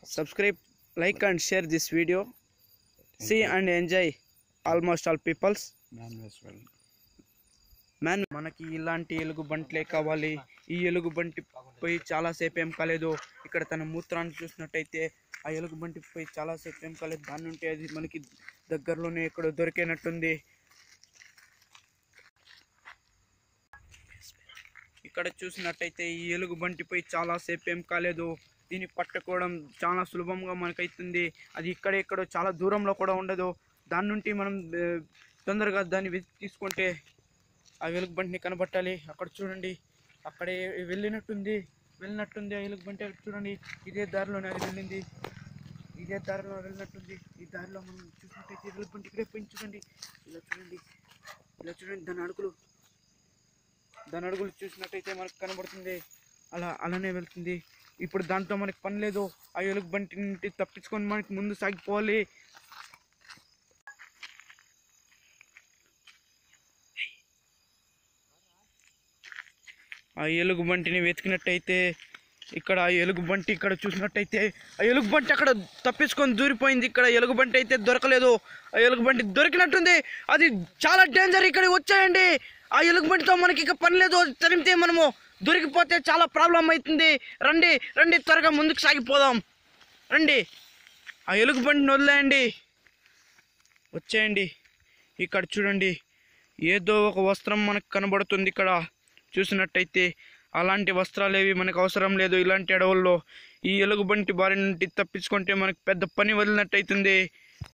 subscribe like and share this video see and enjoy almost all peoples man మనకి ఇలాంటి ఎలుగు బంట్లే కావాలి ఈ ఎలుగు బంటి పోయి చాలాసేపు ఏం కాలేదు ఇక్కడ తన మూత్రాన్ని చూసినట్టయితే ఆ ఎలుగు బంటి పోయి చాలాసేపు ఏం కాలేదు దాని నుండి అది మనకి దగ్గరలోనే ఎక్కడో దొరికినట్టుంది ఇక్కడ చూసినట్టయితే ఈ ఎలుగు బంటిపై చాలా సేపు ఏం కాలేదు దీన్ని పట్టుకోవడం చాలా సులభంగా మనకైతుంది అది ఇక్కడ ఎక్కడో చాలా దూరంలో కూడా ఉండదు దాని నుండి మనం ఆ, తొందరగా దాన్ని వెతికి తీసుకుంటే ఆ వెలుగు బంటిని కనబట్టాలి అక్కడ చూడండి అక్కడే వెళ్ళినట్టుంది వెళ్ళినట్టుంది ఆ ఎలుగు బంటి అక్కడ చూడండి ఇదే దారిలోనే అది వెళ్ళింది ఇదే దారిలో వెళ్ళినట్టుంది ఈ దారిలో మనం చూసినట్టయితే ఎలుగు బంటి ఇక్కడే పోయి చూడండి ఇలా చూడండి ఇలా చూడండి దాని అడుగులు దాని అడుగులు చూసినట్టయితే మనకు కనబడుతుంది అలా అలానే వెళ్తుంది ఇప్పుడు దాంతో మనకి పని లేదు ఆ ఎలుగు బంటి నుండి తప్పించుకొని మనకి ముందు సాగిపోవాలి ఆ ఎలుగు బంటిని వెతికినట్టయితే ఇక్కడ ఆ ఎలుగు బంటి ఇక్కడ చూసినట్టయితే ఆ ఎలుగు బంటి అక్కడ తప్పించుకొని దూరిపోయింది ఇక్కడ ఎలుగు బంటి అయితే దొరకలేదు ఆ ఎలుగు బంటి దొరికినట్టుంది అది చాలా డేంజర్ ఇక్కడికి వచ్చాయండి ఆ ఎలుగు బంటితో మనకి ఇక పని లేదు అది తరిమితే మనము దొరికిపోతే చాలా ప్రాబ్లం అవుతుంది రండి రండి త్వరగా ముందుకు సాగిపోదాం రండి ఆ ఎలుగు బంటిని వదిలేయండి వచ్చేయండి ఇక్కడ చూడండి ఏదో ఒక వస్త్రం మనకు కనబడుతుంది ఇక్కడ చూసినట్టయితే అలాంటి వస్త్రాలు ఏవి మనకు అవసరం లేదు ఇలాంటి అడవుల్లో ఈ ఎలుగుబంటి బారి నుండి తప్పించుకుంటే మనకు పెద్ద పని వదిలినట్టయితుంది